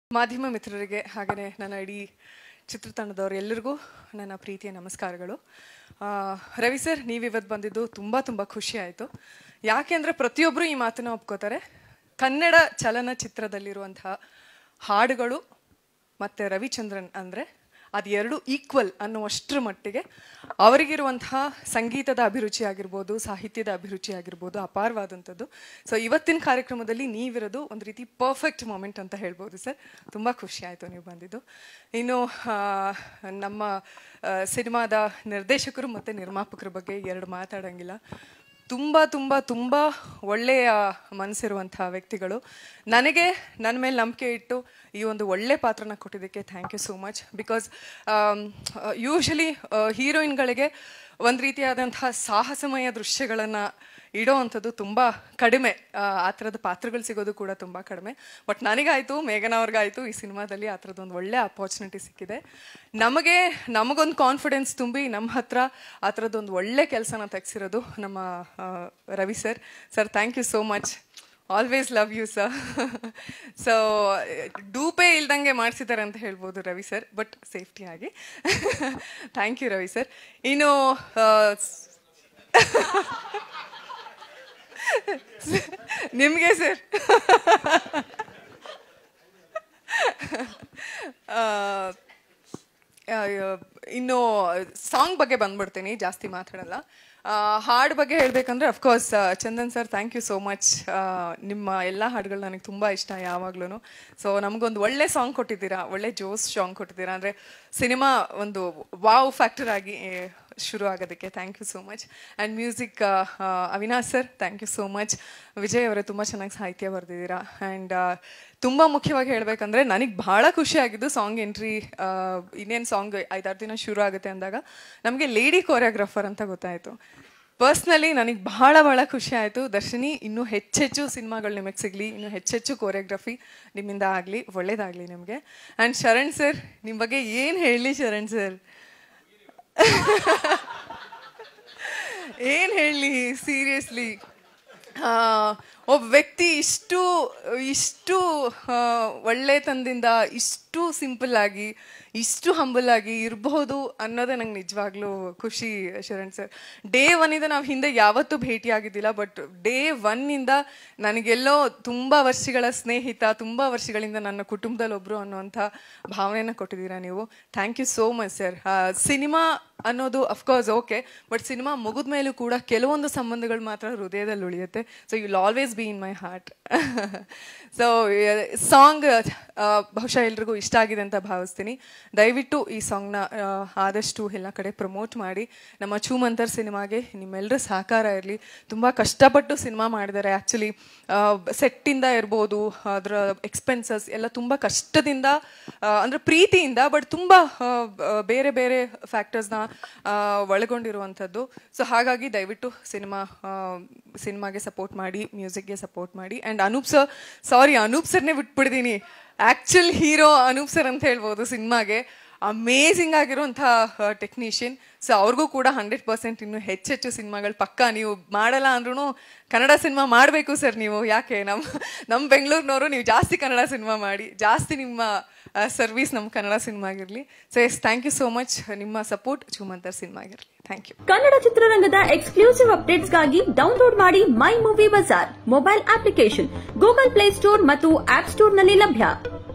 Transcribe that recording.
ಮಾಧ್ಯಮ ಮಿತ್ರರಿಗೆ ಹಾಗೆಯೇ ನನ್ನ ಇಡೀ ಚಿತ್ರತಂಡದವರು ಎಲ್ಲರಿಗೂ ನನ್ನ ಪ್ರೀತಿಯ ನಮಸ್ಕಾರಗಳು ಆ, ರವಿ ಸರ್ ನೀವಿವತ್ತು ಬಂದಿದ್ದು ತುಂಬ ತುಂಬ ಖುಷಿ ಆಯಿತು ಯಾಕೆಂದರೆ ಪ್ರತಿಯೊಬ್ಬರು ಈ ಮಾತನ್ನ ಒಪ್ಕೋತಾರೆ ಕನ್ನಡ ಚಲನಚಿತ್ರದಲ್ಲಿರುವಂತಹ ಹಾಡುಗಳು ಮತ್ತು ರವಿಚಂದ್ರನ್ ಅಂದರೆ ಅದು ಎರಡು ಈಕ್ವಲ್ ಅನ್ನುವಷ್ಟರ ಮಟ್ಟಿಗೆ ಅವರಿಗಿರುವಂತಹ ಸಂಗೀತದ ಅಭಿರುಚಿ ಆಗಿರ್ಬೋದು ಸಾಹಿತ್ಯದ ಅಭಿರುಚಿ ಆಗಿರ್ಬೋದು ಅಪಾರವಾದಂಥದ್ದು ಸೊ ಇವತ್ತಿನ ಕಾರ್ಯಕ್ರಮದಲ್ಲಿ ನೀವಿರೋದು ಒಂದು ರೀತಿ ಪರ್ಫೆಕ್ಟ್ ಮೂಮೆಂಟ್ ಅಂತ ಹೇಳ್ಬೋದು ಸರ್ ತುಂಬ ಖುಷಿ ಆಯಿತು ನೀವು ಬಂದಿದ್ದು ಇನ್ನು ಆ, ನಮ್ಮ ಆ, ಸಿನಿಮಾದ ನಿರ್ದೇಶಕರು ಮತ್ತು ನಿರ್ಮಾಪಕರ ಬಗ್ಗೆ ಎರಡು ಮಾತಾಡೋಂಗಿಲ್ಲ ತುಂಬ ತುಂಬ ತುಂಬ ಒಳ್ಳೆಯ ಮನಸ್ಸಿರುವಂಥ ವ್ಯಕ್ತಿಗಳು ನನಗೆ ನನ್ನ ಮೇಲೆ ನಂಬಿಕೆ ಇಟ್ಟು ಈ ಒಂದು ಒಳ್ಳೆ ಪಾತ್ರನ ಕೊಟ್ಟಿದ್ದಕ್ಕೆ thank you so much because usually ಹೀರೋಯಿನ್ಗಳಿಗೆ ಒಂದು ರೀತಿಯಾದಂತಹ ಸಾಹಸಮಯ ದೃಶ್ಯಗಳನ್ನು ಇಡೋ ಅಂಥದ್ದು ತುಂಬ ಕಡಿಮೆ ಆ, ಆ ಥರದ ಪಾತ್ರಗಳು ಸಿಗೋದು ಕೂಡ ತುಂಬ ಕಡಿಮೆ ಬಟ್ ನನಗಾಯಿತು ಮೇಘನ ಅವ್ರಿಗಾಯಿತು ಈ ಸಿನಿಮಾದಲ್ಲಿ ಆ ಥರದ್ದೊಂದು ಒಳ್ಳೆ ಅಪಾರ್ಚುನಿಟಿ ಸಿಕ್ಕಿದೆ ನಮಗೆ ನಮಗೊಂದು ಕಾನ್ಫಿಡೆನ್ಸ್ ತುಂಬಿ ನಮ್ಮ ಹತ್ರ ಆ ಥರದ್ದೊಂದು ಒಳ್ಳೆ ಕೆಲಸನ ತೆಗ್ಸಿರೋದು ನಮ್ಮ ಆ, Ravi sir sir thank you so much always love you sir so ಡೂಪೇ ಇಲ್ದಂಗೆ ಮಾಡಿಸಿದ್ದಾರೆ ಅಂತ ಹೇಳ್ಬೋದು ರವಿ ಸರ್ ಬಟ್ ಸೇಫ್ಟಿಯಾಗಿ ಥ್ಯಾಂಕ್ ಯು ರವಿ ಸರ್ ಇನ್ನು ಆ, ನಿಮಗೆ ಸರ್ ಇನ್ನು ಸಾಂಗ್ ಬಗ್ಗೆ ಬಂದ್ಬಿಡ್ತೀನಿ ಜಾಸ್ತಿ ಮಾತಾಡಲ್ಲ ಆ, ಹಾಡ್ ಬಗ್ಗೆ ಹೇಳಬೇಕಂದ್ರೆ of course Chandan sir thank you so much ನಿಮ್ಮ ಎಲ್ಲ ಹಾಡುಗಳು ನನಗೆ ತುಂಬ ಇಷ್ಟ ಯಾವಾಗ್ಲೂ ಸೊ ನಮಗೊಂದು ಒಳ್ಳೆ ಸಾಂಗ್ ಕೊಟ್ಟಿದ್ದೀರಾ ಒಳ್ಳೆ ಜೋಸ್ ಸಾಂಗ್ ಕೊಟ್ಟಿದ್ದೀರಾ ಅಂದರೆ ಸಿನಿಮಾ ಒಂದು ವಾವ್ ಫ್ಯಾಕ್ಟರ್ ಆಗಿ ಏ, ಶುರು ಆಗೋದಕ್ಕೆ thank you so much and music Avinash sir thank you so much Vijay ಅವರೇ ತುಂಬ ಚೆನ್ನಾಗಿ ಸಾಹಿತ್ಯ ಬರೆದಿದ್ದೀರಾ ಆ್ಯಂಡ್ ತುಂಬ ಮುಖ್ಯವಾಗಿ ಹೇಳಬೇಕಂದ್ರೆ ನನಗೆ ಭಾಳ ಖುಷಿ ಆಗಿದ್ದು ಸಾಂಗ್ ಎಂಟ್ರಿ ಇನ್ನೇನು ಸಾಂಗ್ ಐದಾರು ದಿನ ಶುರು ಆಗುತ್ತೆ ಅಂದಾಗ ನಮಗೆ ಲೇಡಿ ಕೋರಿಯೋಗ್ರಾಫರ್ ಅಂತ ಗೊತ್ತಾಯಿತು ಪರ್ಸ್ನಲಿ ನನಗೆ ಭಾಳ ಭಾಳ ಖುಷಿ ಆಯಿತು ದರ್ಶಿನಿ ಇನ್ನೂ ಹೆಚ್ಚೆಚ್ಚು ಸಿನಿಮಾಗಳು ನಿಮಗೆ ಸಿಗಲಿ ಇನ್ನೂ ಹೆಚ್ಚೆಚ್ಚು ಕೋರಿಯೋಗ್ರಫಿ ನಿಮ್ಮಿಂದ ಆಗಲಿ ಒಳ್ಳೇದಾಗಲಿ ನಿಮಗೆ ಆ್ಯಂಡ್ ಶರಣ್ ಸರ್ ನಿಮ್ಮ ಬಗ್ಗೆ ಏನು ಹೇಳಲಿ ಶರಣ್ ಸರ್ ಏನು ಹೇಳಲಿ ಸೀರಿಯಸ್ಲಿ ಒಬ್ಬ ವ್ಯಕ್ತಿ ಇಷ್ಟು ಇಷ್ಟು ಆ, ಒಳ್ಳೆತನದಿಂದ ಇಷ್ಟು ಸಿಂಪಲ್ ಆಗಿ ಇಷ್ಟು ಹಂಬಲ್ ಆಗಿ ಇರಬಹುದು ಅನ್ನೋದೇ ನಂಗೆ ನಿಜವಾಗ್ಲೂ ಖುಷಿ ಶರಣ್ ಸರ್ ಡೇ ಒನ್ನಿಂದ ನಾವು ಹಿಂದೆ ಯಾವತ್ತೂ ಭೇಟಿಯಾಗಿದ್ದಿಲ್ಲ ಬಟ್ ಡೇ ಒನ್ನಿಂದ ನನಗೆಲ್ಲೋ ತುಂಬ ವರ್ಷಗಳ ಸ್ನೇಹಿತ ತುಂಬ ವರ್ಷಗಳಿಂದ ನನ್ನ ಕುಟುಂಬದಲ್ಲಿ ಒಬ್ಬರು ಅನ್ನೋಂಥ ಭಾವನೆನ ಕೊಟ್ಟಿದ್ದೀರಾ ನೀವು thank you so much sir cinema ಅನ್ನೋದು ಅಫ್ಕೋರ್ಸ್ ಓಕೆ ಬಟ್ ಸಿನಿಮಾ ಮುಗಿದ ಮೇಲೂ ಕೂಡ ಕೆಲವೊಂದು ಸಂಬಂಧಗಳು ಮಾತ್ರ ಹೃದಯದಲ್ಲಿ ಉಳಿಯುತ್ತೆ so you will always be in my heart so song ಬಹುಶಃ ಎಲ್ರಿಗೂ ಇಷ್ಟ ಆಗಿದೆ ಅಂತ ಭಾವಿಸ್ತೀನಿ ದಯವಿಟ್ಟು ಈ ಸಾಂಗ್ನ ಆದಷ್ಟು ಎಲ್ಲ ಕಡೆ ಪ್ರಮೋಟ್ ಮಾಡಿ ನಮ್ಮ ಚೂಮಂತರ್ ಸಿನಿಮಾಗೆ ನಿಮ್ಮೆಲ್ಲರ ಸಹಕಾರ ಇರಲಿ ತುಂಬ ಕಷ್ಟಪಟ್ಟು ಸಿನಿಮಾ ಮಾಡಿದ್ದಾರೆ ಆ್ಯಕ್ಚುಲಿ ಸೆಟ್ಟಿಂದ ಇರ್ಬೋದು ಅದರ ಎಕ್ಸ್ಪೆನ್ಸಸ್ ಎಲ್ಲ ತುಂಬ ಕಷ್ಟದಿಂದ ಆ, ಅಂದ್ರೆ ಪ್ರೀತಿಯಿಂದ ಬಟ್ ತುಂಬ ಆ, ಬ- ಬೇರೆ ಬೇರೆ ಫ್ಯಾಕ್ಟರ್ಸ್ನ ಒಳಗೊಂಡಿರುವಂಥದ್ದು ಸೊ ಹಾಗಾಗಿ ದಯವಿಟ್ಟು ಸಿನಿಮಾ ಸಿನಿಮಾಗೆ ಸಪೋರ್ಟ್ ಮಾಡಿ ಮ್ಯೂಸಿಕ್ಗೆ ಸಪೋರ್ಟ್ ಮಾಡಿ and Anup sir sorry Anup ಸರ್ನೇ ಬಿಟ್ಬಿಡ್ತೀನಿ ಆ್ಯಕ್ಚುಲ್ ಹೀರೋ ಅನೂಪ್ ಸರ್ ಅಂತ ಹೇಳ್ಬೋದು ಸಿನಿಮಾಗೆ ಅಮೇಝಿಂಗ್ ಆಗಿರುವಂಥ ಟೆಕ್ನಿಷಿಯನ್ ಸೊ ಅವ್ರಿಗೂ ಕೂಡ ಹಂಡ್ರೆಡ್ ಪರ್ಸೆಂಟ್ ಇನ್ನು ಹೆಚ್ಚೆಚ್ಚು ಸಿನಿಮಾಗಳು ಪಕ್ಕ ನೀವು ಮಾಡಲ್ಲ ಅಂದ್ರೂ ಕನ್ನಡ ಸಿನಿಮಾ ಮಾಡಬೇಕು ಸರ್ ನೀವು ಯಾಕೆ ನಮ್ಮ ನಮ್ಮ ಬೆಂಗಳೂರಿನವರು ನೀವು ಜಾಸ್ತಿ ಕನ್ನಡ ಸಿನಿಮಾ ಮಾಡಿ ಜಾಸ್ತಿ ನಿಮ್ಮ ಸರ್ವಿಸ್ ನಮ್ಮ ಕನ್ನಡ ಸಿನಿಮಾಗಿರಲಿ so yes thank you so much ನಿಮ್ಮ ಸಪೋರ್ಟ್ ಚುಮಂತರ್ ಸಿನಿಮಾಗಿರಲಿ ಥ್ಯಾಂಕ್ ಯು ಕನ್ನಡ ಚಿತ್ರರಂಗದ ಎಕ್ಸ್ಕ್ಲೂಸಿವ್ ಅಪ್ಡೇಟ್ಸ್ಗಾಗಿ ಡೌನ್ಲೋಡ್ ಮಾಡಿ my movie bazaar mobile application Google play store ಮತ್ತು ಆಪ್ ಸ್ಟೋರ್ನಲ್ಲಿ ಲಭ್ಯ